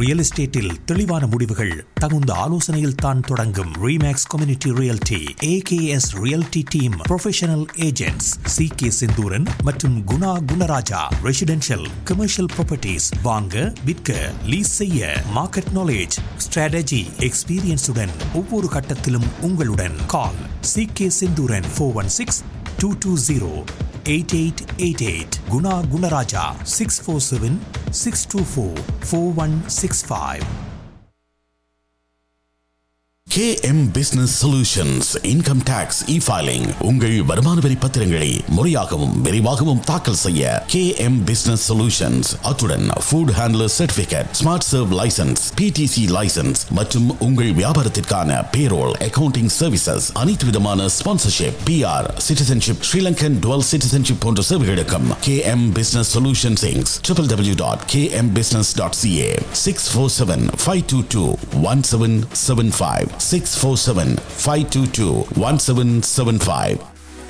Real எஸ்டேட்டில் தெளிவான முடிவுகள் தகுந்த ஆலோசனையில் தான் தொடங்கும் remax community realty AKS realty team professional agents C K Senthooran மற்றும் Guna Gunaraja residential commercial properties வாங்க விற்க லீஸ் செய்ய மார்க்கெட் நாலேஜ் ஸ்ட்ராட்டஜி எக்ஸ்பீரியன்ஸுடன் ஒவ்வொரு கட்டத்திலும் உங்களுடன் call C K Senthooran four one six two two zero eight eight eight eight Guna Gunaraja six four seven six two four four one six five KM Business Solutions Income Tax E-Filing உங்கள் வருமான வரி பத்திரங்களை முறையாகவும் விரைவாகவும் தாக்கல் செய்ய KM Business Solutions அத்துடன் food handler certificate smart serve licence PTC licence மற்றும் உங்கள் வியாபாரத்திற்கான பேரோல் அக்கவுண்டிங் சர்வீசஸ் அனைத்து விதமான sponsorship PR citizenship Sri Lankan dual citizenship போன்ற சேவைகளுக்கும் KM Business Solutions Inc. www.kmbusiness.ca 647-522-1775 647-522-1775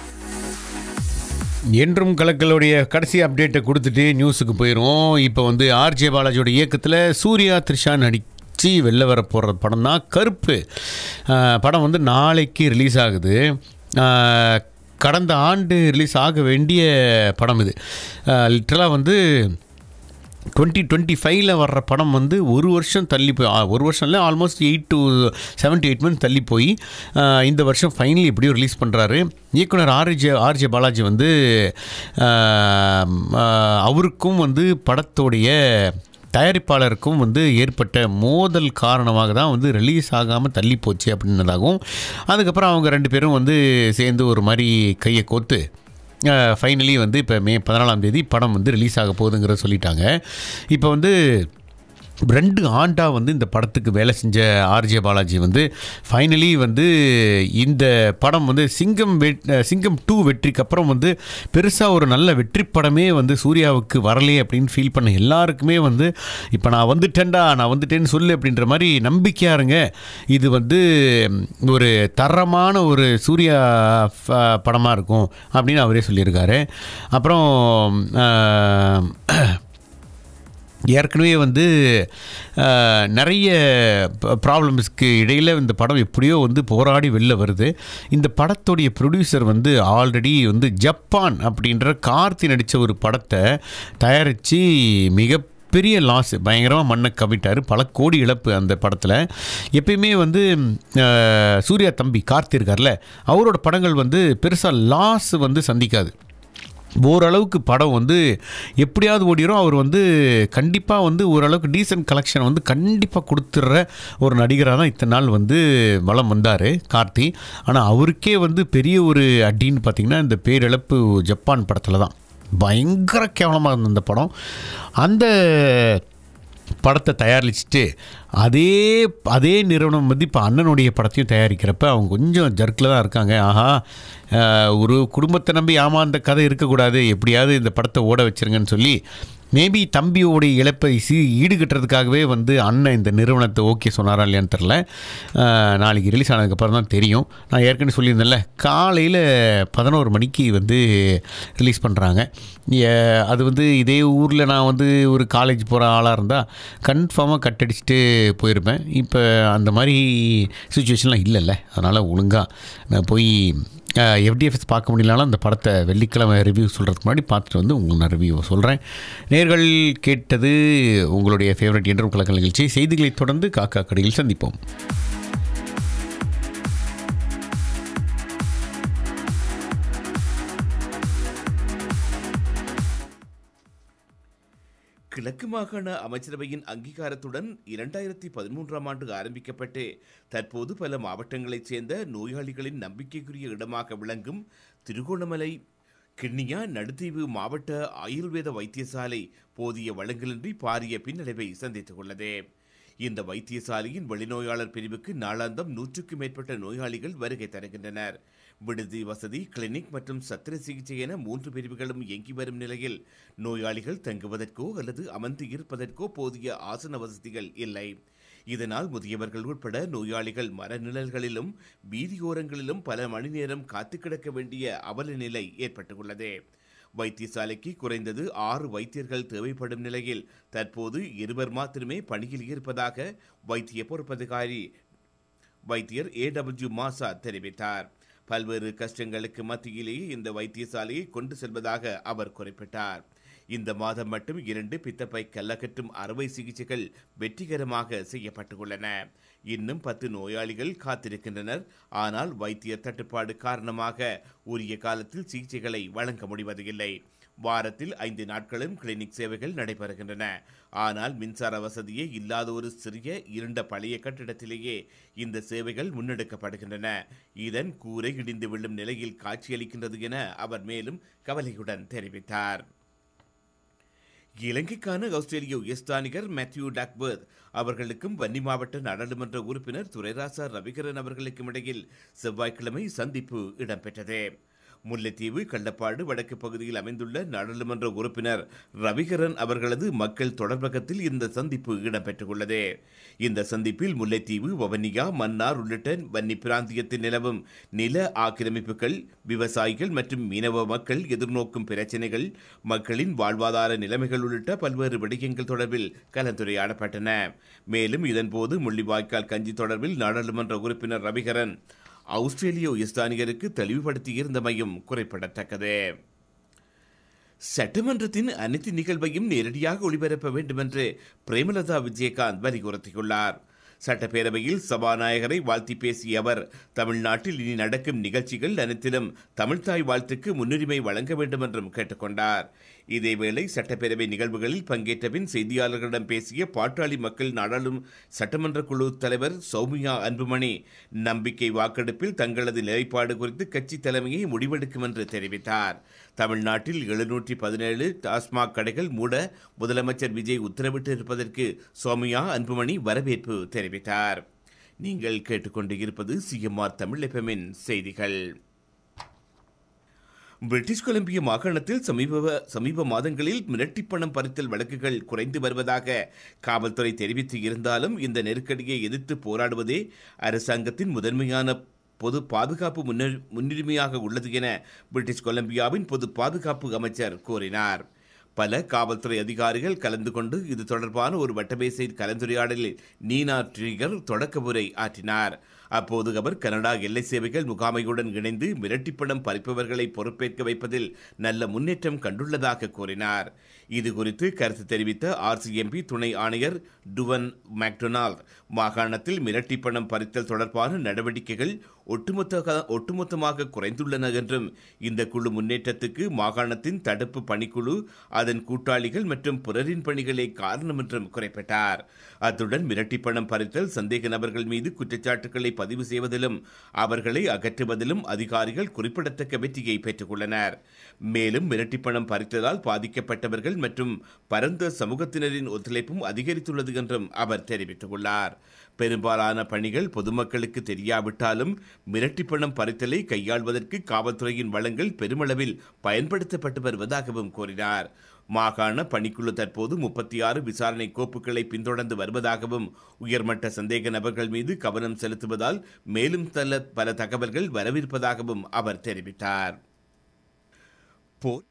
என்றும் கலக்கலுடைய கடைசி அப்டேட்டை கொடுத்துட்டு நியூஸுக்கு போயிடுவோம் இப்போ வந்து ஆர்ஜே பாலாஜியோட இயக்கத்தில் சூர்யா த்ரிஷா நடித்து வெளில வர போகிற படம் தான் கருப்பு ஆஹ் படம் வந்து நாளைக்கு ரிலீஸ் ஆகுது ஆஹ் கடந்த ஆண்டு ரிலீஸ் ஆக வேண்டிய படம் இது லிட்டரலாக வந்து டுவெண்ட்டி டுவெண்ட்டி ஃபைவ்ல வர்ற படம் வந்து ஒரு வருஷம் தள்ளி போய் ஆ, ஒரு வருஷம் இல்லை almost eight to seven to eight months தள்ளி போய் ஆ, இந்த வருஷம் ஃபைனலி எப்படியோ ரிலீஸ் பண்ணுறாரு இயக்குனர் ஆர்ஜே ஆர்ஜே பாலாஜி வந்து ஆ, ஆ, அவருக்கும் வந்து படத்தோடைய தயாரிப்பாளருக்கும் வந்து ஏற்பட்ட மோதல் காரணமாக தான் வந்து ரிலீஸ் ஆகாமல் தள்ளி போச்சு அப்படின்னதாகவும் அதுக்கப்புறம் அவங்க ரெண்டு பேரும் வந்து சேர்ந்து ஒரு மாதிரி கையை கோத்து ஃபைனலி வந்து இப்போ மே பதினாலாம் தேதி படம் வந்து ரிலீஸ் ஆக போகுதுங்கிறத சொல்லிட்டாங்க இப்போ வந்து ரெண்டு ஆண்டாக வந்து இந்த படத்துக்கு வேலை செஞ்ச ஆர்ஜே பாலாஜி வந்து ஃபைனலி வந்து இந்த படம் வந்து சிங்கம் வெட் சிங்கம் டூ வெற்றிக்கு அப்புறம் வந்து பெருசாக ஒரு நல்ல வெற்றி படமே வந்து சூர்யாவுக்கு வரலையே அப்படின்னு ஃபீல் பண்ண எல்லாருக்குமே வந்து இப்போ நான் வந்துட்டேன்டா நான் வந்துட்டேன்னு சொல்லு அப்படின்ற மாதிரி நம்பிக்கையாக இருங்க இது வந்து ஒரு தரமான ஒரு சூர்யா படமாக இருக்கும் அப்படின்னு அவரே சொல்லியிருக்காரு அப்புறம் ஆஹ், ஏற்கனவே வந்து அஹ், நிறைய ப்ராப்ளம்ஸ்க்கு இடையில் இந்த படம் எப்படியோ வந்து போராடி வெளில வருது இந்த படத்துடைய ப்ரொடியூசர் வந்து ஆல்ரெடி வந்து ஜப்பான் அப்படின்ற கார்த்தி நடித்த ஒரு படத்தை தயாரித்து மிக பெரிய லாஸ் பயங்கரமாக மண்ணை கவிட்டார் பல கோடி இழப்பு அந்த படத்தில் எப்பயுமே வந்து அஹ், சூர்யா தம்பி கார்த்தி இருக்கார்ல அவரோட படங்கள் வந்து பெருசாக லாஸ் வந்து சந்திக்காது ஓரளவுக்கு படம் வந்து எப்படியாவது ஓடிரும் அவர் வந்து கண்டிப்பாக வந்து ஓரளவுக்கு டீசன்ட் கலெக்ஷன் வந்து கண்டிப்பாக கொடுத்துட்ற ஒரு நடிகராக தான் இத்தனை நாள் வந்து வளம் வந்தார் கார்த்தி ஆனால் அவருக்கே வந்து பெரிய ஒரு அடின்னு பார்த்திங்கன்னா இந்த பேரிழப்பு ஜப்பான் படத்தில் தான் பயங்கர கேவலமாக இருந்த அந்த படம் அந்த படத்தை தயாரிச்சுட்டு அதே அதே நிறுவனம் வந்து இப்போ அண்ணனுடைய படத்தையும் தயாரிக்கிறப்ப அவங்க கொஞ்சம் ஜர்க்கில் தான் இருக்காங்க ஆஹா அஹ், ஒரு குடும்பத்தை நம்பி ஆமாந்த கதை இருக்கக்கூடாது எப்படியாவது இந்த படத்தை ஓட வச்சிருங்கன்னு சொல்லி மேபி தம்பியோடைய இழப்பை சி ஈடுகட்டுறதுக்காகவே வந்து அண்ணன் இந்த நிறுவனத்தை ஓகே சொன்னாரா இல்லையான்னு தெரில அஹ், நாளைக்கு ரிலீஸ் ஆனதுக்கப்புறம் தான் தெரியும் நான் ஏற்கனவே சொல்லியிருந்தேன்ல காலையில் பதினோரு மணிக்கு வந்து ரிலீஸ் பண்ணுறாங்க அது வந்து இதே ஊரில் நான் வந்து ஒரு காலேஜ் போகிற ஆளாக இருந்தால் கன்ஃபார்மாக கட் அடிச்சுட்டு போயிருப்பேன் இப்போ அந்த மாதிரி சுச்சுவேஷன்லாம் இல்லைல்ல அதனால் ஒழுங்காக நான் போய் எஃப்டிஎஃப்எஸ் பார்க்க முடியலனாலும் அந்த படத்தை வெள்ளிக்கிழமை ரிவ்யூ சொல்கிறதுக்கு முன்னாடி பார்த்துட்டு வந்து உங்களுக்கு நான் ரிவ்யூ சொல்கிறேன் நேர்கள் கேட்டது உங்களுடைய ஃபேவரட் என்றும் கலக்கல் நிகழ்ச்சி செய்திகளை தொடர்ந்து காக்கா கடையில் சந்திப்போம் கிழக்கு மாகாண அமைச்சரவையின் அங்கீகாரத்துடன் இரண்டாயிரத்தி பதிமூன்றாம் ஆண்டு ஆரம்பிக்கப்பட்டு தற்போது பல மாவட்டங்களைச் சேர்ந்த நோயாளிகளின் நம்பிக்கைக்குரிய இடமாக விளங்கும் திருகோணமலை கிண்ணியா நடுத்தீவு மாவட்ட ஆயுர்வேத வைத்தியசாலை போதிய வளங்களின்றி பாரிய பின்னடைவை சந்தித்துள்ளது இந்த வைத்தியசாலையின் வெளிநோயாளர் பிரிவுக்கு நாளாந்தம் நூற்றுக்கும் மேற்பட்ட நோயாளிகள் வருகை தருகின்றனர் விடுதி வசதி கிளினிக் மற்றும் சத்திர சிகிச்சை என மூன்று பிரிவுகளும் இயங்கி வரும் நிலையில் நோயாளிகள் தங்குவதற்கோ அல்லது அமர்ந்து இருப்பதற்கோ போதிய ஆசன வசதிகள் இல்லை இதனால் முதியவர்கள் உட்பட நோயாளிகள் மரநிழல்களிலும் வீதியோரங்களிலும் பல மணி நேரம் காத்து கிடக்க வேண்டிய அவல நிலை ஏற்பட்டுள்ளது வைத்தியசாலைக்கு குறைந்தது ஆறு வைத்தியர்கள் தேவைப்படும் நிலையில் தற்போது இருவர் மாத்திரமே பணியில் இருப்பதாக வைத்திய பொறுப்பதிகாரி வைத்தியர் ஏடபிள்யூ மாசா தெரிவித்தார் பல்வேறு கஷ்டங்களுக்கு மத்தியிலேயே இந்த வைத்தியசாலையை கொண்டு செல்வதாக அவர் குறிப்பிட்டார் இந்த மாதம் மட்டும் இரண்டு பித்தப்பை கல்லகற்றும் அறுவை சிகிச்சைகள் வெற்றிகரமாக செய்யப்பட்டுள்ளன இன்னும் பத்து நோயாளிகள் காத்திருக்கின்றனர் ஆனால் வைத்திய தட்டுப்பாடு காரணமாக உரிய காலத்தில் சிகிச்சைகளை வழங்க முடிவதில்லை வாரத்தில் ஐந்து நாட்களும் கிளினிக் சேவைகள் நடைபெறுகின்றன ஆனால் மின்சார வசதியே இல்லாத ஒரு சிறிய இருண்ட பழைய கட்டிடத்திலேயே இந்த சேவைகள் முன்னெடுக்கப்படுகின்றன இதன் கூரை இடிந்து விழும் நிலையில் காட்சியளிக்கின்றது என அவர் மேலும் கவலையுடன் தெரிவித்தார் இலங்கைக்கான ஆஸ்திரேலிய உயர்ஸ்தானிகர் மேத்யூ டக்பர்த் அவர்களுக்கும் வன்னி மாவட்ட நாடாளுமன்ற உறுப்பினர் துரைராசா ரவிகரன் அவர்களுக்கும் இடையில் செவ்வாய்க்கிழமை சந்திப்பு இடம்பெற்றது முல்லைத்தீவு கள்ளப்பாடு வடக்கு பகுதியில் அமைந்துள்ள நாடாளுமன்ற உறுப்பினர் ரவிகரன் அவர்களது மக்கள் தொடர்பகத்தில் இந்த சந்திப்பு இடம்பெற்றுள்ளது இந்த சந்திப்பில் முல்லைத்தீவு வவனியா மன்னார் உள்ளிட்ட வன்னி பிராந்தியத்தில் நிலவும் நில ஆக்கிரமிப்புகள் விவசாயிகள் மற்றும் மீனவ மக்கள் எதிர்நோக்கும் பிரச்சினைகள் மக்களின் வாழ்வாதார நிலைமைகள் உள்ளிட்ட பல்வேறு விடயங்கள் தொடர்பில் கலந்துரையாடப்பட்டன மேலும் இதன்போது முள்ளிவாய்க்கால் கஞ்சி தொடர்பில் நாடாளுமன்ற உறுப்பினர் ரவிகரன் ஆஸ்திரேலிய உயர்ஸ்தானிகருக்கு தெளிவுபடுத்தியிருந்தமையும் குறிப்பிடத்தக்கது சட்டமன்றத்தின் அனைத்து நிகழ்வையும் நேரடியாக ஒளிபரப்ப வேண்டும் என்று பிரேமலதா விஜயகாந்த் வலியுறுத்தியுள்ளார் சட்டப்பேரவையில் சபாநாயகரை வாழ்த்தி பேசிய அவர் தமிழ்நாட்டில் இனி நடக்கும் நிகழ்ச்சிகள் அனைத்திலும் தமிழ்தாய் வாழ்த்துக்கு முன்னுரிமை வழங்க வேண்டும் என்றும் கேட்டுக்கொண்டார் இதேவேளை சட்டப்பேரவை நிகழ்வுகளில் பங்கேற்ற பின் செய்தியாளர்களிடம் பேசிய பாட்டாளி மக்கள் நாடாளும் சட்டமன்ற குழு தலைவர் சௌமியா அன்புமணி நம்பிக்கை வாக்கெடுப்பில் தங்களது நிலைப்பாடு குறித்து கட்சி தலைமையை முடிவெடுக்கும் என்று தெரிவித்தார் தமிழ்நாட்டில் எழுநூற்றி பதினேழு டாஸ்மாக் கடைகள் மூட முதலமைச்சர் விஜய் உத்தரவிட்டு இருப்பதற்கு சௌமியா அன்புமணி வரவேற்பு தெரிவித்தார் நீங்கள் கேட்டுக்கொண்டு இருப்பது சிஎம்ஆர் தமிழ் எஃப்எம்மின் செய்திகள் பிரிட்டிஷ் கொலம்பிய மாகாணத்தில் சமீப சமீப மாதங்களில் மிரட்டி பணம் பறித்தல் வழக்குகள் குறைந்து வருவதாக காவல்துறை தெரிவித்து இருந்தாலும் இந்த நெருக்கடியை எதிர்த்து போராடுவதே அரசாங்கத்தின் முதன்மையான பொது பாதுகாப்பு முன்னர் முன்னுரிமையாக உள்ளது என பிரிட்டிஷ் கொலம்பியாவின் பொது பாதுகாப்பு அமைச்சர் கூறினார் பல காவல்துறை அதிகாரிகள் கலந்து கொண்டு இது தொடர்பான ஒரு வட்டமேசை கலந்துரையாடலில் நீனா ட்ரிகர் தொடக்க உரை ஆற்றினார் அப்போது அவர் கனடா எல்லை சேவைகள் முகாமையுடன் இணைந்து மிரட்டி பணம் பறிப்பவர்களை பொறுப்பேற்க வைப்பதில் நல்ல முன்னேற்றம் கண்டுள்ளதாக கூறினார் இது குறித்து கருத்து தெரிவித்த ஆர்சிஎம்பி துணை ஆணையர் டுவன் மேக்டொனால்ட் மாகாணத்தில் மிரட்டி பணம் பறித்தல் தொடர்பான நடவடிக்கைகள் ஒட்டுமொத்த ஒட்டுமொத்தமாக குறைந்துள்ளன என்றும் இந்த குழு முன்னேற்றத்துக்கு மாகாணத்தின் தடுப்பு பணிக்குழு அதன் கூட்டாளிகள் மற்றும் பிறரின் பணிகளே காரணம் என்றும் குறிப்பிட்டார் அத்துடன் மிரட்டி பணம் பறித்தல் சந்தேக நபர்கள் மீது குற்றச்சாட்டுகளை பதிவு செய்வதிலும் அவர்களை அகற்றுவதிலும் அதிகாரிகள் குறிப்பிடத்தக்க வெற்றியை பெற்றுள்ளனர் மேலும் மிரட்டி பணம் பறித்ததால் பாதிக்கப்பட்டவர்கள் மற்றும் பரந்த சமூகத்தினரின் ஒத்துழைப்பும் அதிகரித்துள்ளது என்றும் அவர் தெரிவித்துள்ளார் பெரும்பாலான பணிகள் பொதுமக்களுக்கு தெரியாவிட்டாலும் மிரட்டி பணம் பறித்தலை கையாள்வதற்கு காவல்துறையின் வளங்கள் பெருமளவில் பயன்படுத்தப்பட்டு வருவதாகவும் கூறினார் மாகாண பணிக்குழு தற்போது முப்பத்தி ஆறு விசாரணை கோப்புகளை பின்தொடர்ந்து வருவதாகவும் உயர்மட்ட சந்தேக நபர்கள் மீது கவனம் செலுத்துவதால் மேலும் தல பல தகவல்கள் வரவிருப்பதாகவும் அவர் தெரிவித்தார் போர்